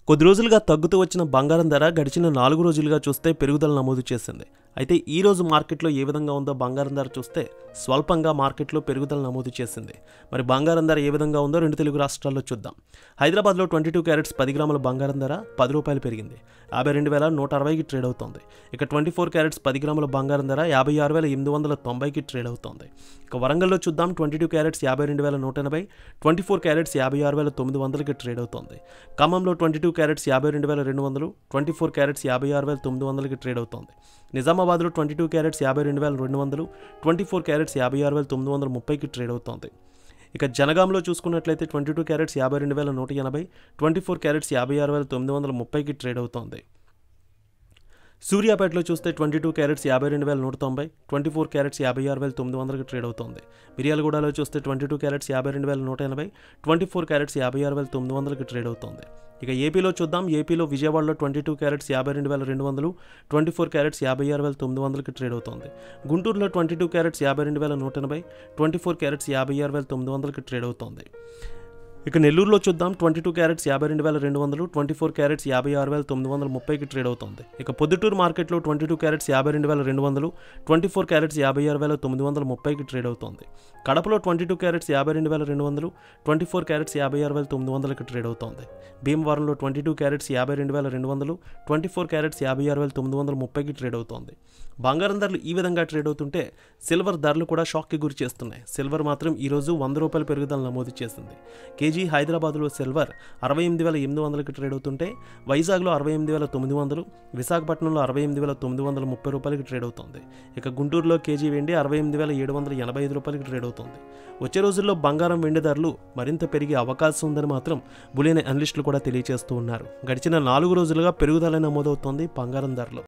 కొద్ది రోజులుగా తగ్గుతూ వచ్చిన బంగారం ధర గడిచిన నాలుగు రోజులుగా చూస్తే పెరుగుదల నమోదు చేసింది అయితే ఈ రోజు మార్కెట్లో ఏ విధంగా ఉందో బంగారం ధర చూస్తే స్వల్పంగా మార్కెట్లో పెరుగుదల నమోదు చేసింది మరి బంగారం ధర ఏ విధంగా ఉందో రెండు తెలుగు రాష్ట్రాల్లో చూద్దాం హైదరాబాద్లో ట్వంటీ టూ క్యారెట్స్ పది గ్రాముల బంగారం ధర పది రూపాయలు పెరిగింది యాభై రెండు వేల నూట అరవైకి ట్రేడ్ అవుతోంది ఇక ట్వంటీ ఫోర్ క్యారెట్స్ పది గ్రాముల బంగారం ధర యాభై ఆరు వేల ఎనిమిది వందల తొంభైకి ట్రేడ్ అవుతోంది ఇక వరంగల్లో చూద్దాం ట్వంటీ టూ క్యారెట్స్ యాభై రెండు వేల నూట ఎనభై ట్వంటీ ఫోర్ క్యారెట్స్ యాభై ఆరు వేల తొమ్మిది వందలకి ట్రేడ్ అవుతోంది ఖమ్మంలో ట్వంటీ టూ క్యారెట్స్ యాభై రెండు వేల రెండు వందలు ట్వంటీ ఫోర్ క్యారెట్స్ యాభై ఆరు వేల తొమ్మిది వందలకి ట్రేడ్ అవుతోంది నిజామాబాద్లో ట్వంటీ టూ క్యారెట్స్ యాభై రెండు వేల రెండు వందలు ట్వంటీ ఫోర్ క్యారెట్స్ యాభై ఆరు వేల తొమ్మిది వందల ముప్పైకి ట్రేడ్ అవుతోంది ఇక జనగాంలో చూసుకున్నట్లయితే ట్వంటీ టూ క్యారెట్స్ యాభై రెండు వేల నూట ఎనభై ట్వంటీ ఫోర్ క్యారెట్స్ యాభై ఆరు వేల తొమ్మిది వందల ముప్పైకి ట్రేడ్ అవుతోంది సూర్యాపేటలో చూస్తే ట్వంటీ టూ క్యారెట్స్ యాభై రెండు వేల నూట తొంభై ట్వంటీ ఫోర్ క్యారెట్స్ యాభై ఆరు వేల తొమ్మిది వందలకి ట్రేడ్ అవుతోంది మిర్యాలగూడలో చూస్తే ట్వంటీ టూ క్యారెట్స్ యాభై రెండు వేల నూట ఎనభై ట్వంటీ ఫోర్ క్యారెట్స్ యాభై ఆరు వేల తొమ్మిది వందలకి ట్రేడ్ అవుతోంది ఇక ఏపీలో చూద్దాం ఏపీలో విజయవాడలో ట్వంటీ టూ క్యారెట్స్ యాభై రెండు వేల రెండు వందలు ట్వంటీ ఫోర్ క్యారెట్స్ యాభై ఆరు వేల తొమ్మిది వందలకి ట్రేడ్ అవుతోంది గుంటూరులో ట్వంటీ టూ క్యారెట్స్ యాభై రెండు వేల నూట ఎనభై ట్వంటీ ఫోర్ క్యారెట్స్ యాభై ఆరు వేల తొమ్మిది వందలకి ట్రేడ్ అవుతోంది ఇక నెల్లూరులో చూద్దాం ట్వంటీ టూ క్యారెట్స్ యాభై రెండు వేల రెండు వందలు ట్వంటీ ఫోర్ క్యారెట్స్ యాభై ఆరు వేల తొమ్మిది వందల ముప్పైకి ట్రేడ్ అవుతుంది ఇక పొద్దుటూరు మార్కెట్లో ట్వంటీ టూ క్యారెట్స్ యాభై రెండు వేల రెండు వందలు ట్వంటీ ఫోర్ క్యారెట్స్ యాభై ఆరు వేల తొమ్మిది వందల ముప్పైకి ట్రేడ్ అవుతుంది కడపలో ట్వంటీ టూ క్యారెట్స్ యాభై రెండు వేల రెండు వందలు ట్వంటీ ఫోర్ క్యారెట్స్ యాభై ఆరు వేల తొమ్మిది వందలకి ట్రేడ్ అవుతుంది భీమవరంలో ట్వంటీ టూ క్యారెట్స్ యాభై రెండు వేల రెండు వందలు ట్వంటీ ఫోర్ క్యారెట్స్ యాభై ఆరు వేల తొమ్మిది వందల ముప్పైకి ట్రేడ్ అవుతుంది బంగారం ధరలు ఈ విధంగా ట్రేడ్ అవుతుంటే సిల్వర్ ధరలు కూడా షాక్కి గురి చేస్తున్నాయి సిల్వర్ మాత్రం ఈరోజు వంద రూపాయల పెరుగుదల నమోదు చేసింది కేజీ హైదరాబాద్లో సిల్వర్ అరవై ఎనిమిది వేల ఎనిమిది వందలకి ట్రేడ్ అవుతుంటే వైజాగ్లో అరవై ఎనిమిది వేల తొమ్మిది వందలు విశాఖపట్నంలో అరవై ఎనిమిది వేల తొమ్మిది వందల ముప్పై రూపాయలకి ట్రేడ్ అవుతుంది ఇక గుంటూరులో కేజీ వెండి అరవై ఎనిమిది వేల ఏడు వందల ఎనభై ఐదు రూపాయలకి ట్రేడ్ అవుతుంది వచ్చే రోజుల్లో బంగారం వెండి ధరలు మరింత పెరిగే అవకాశం ఉందని మాత్రం బులియన్ అనలిస్టులు కూడా తెలియజేస్తూ ఉన్నారు గడిచిన నాలుగు రోజులుగా పెరుగుదల నమోదవుతోంది బంగారం ధరలు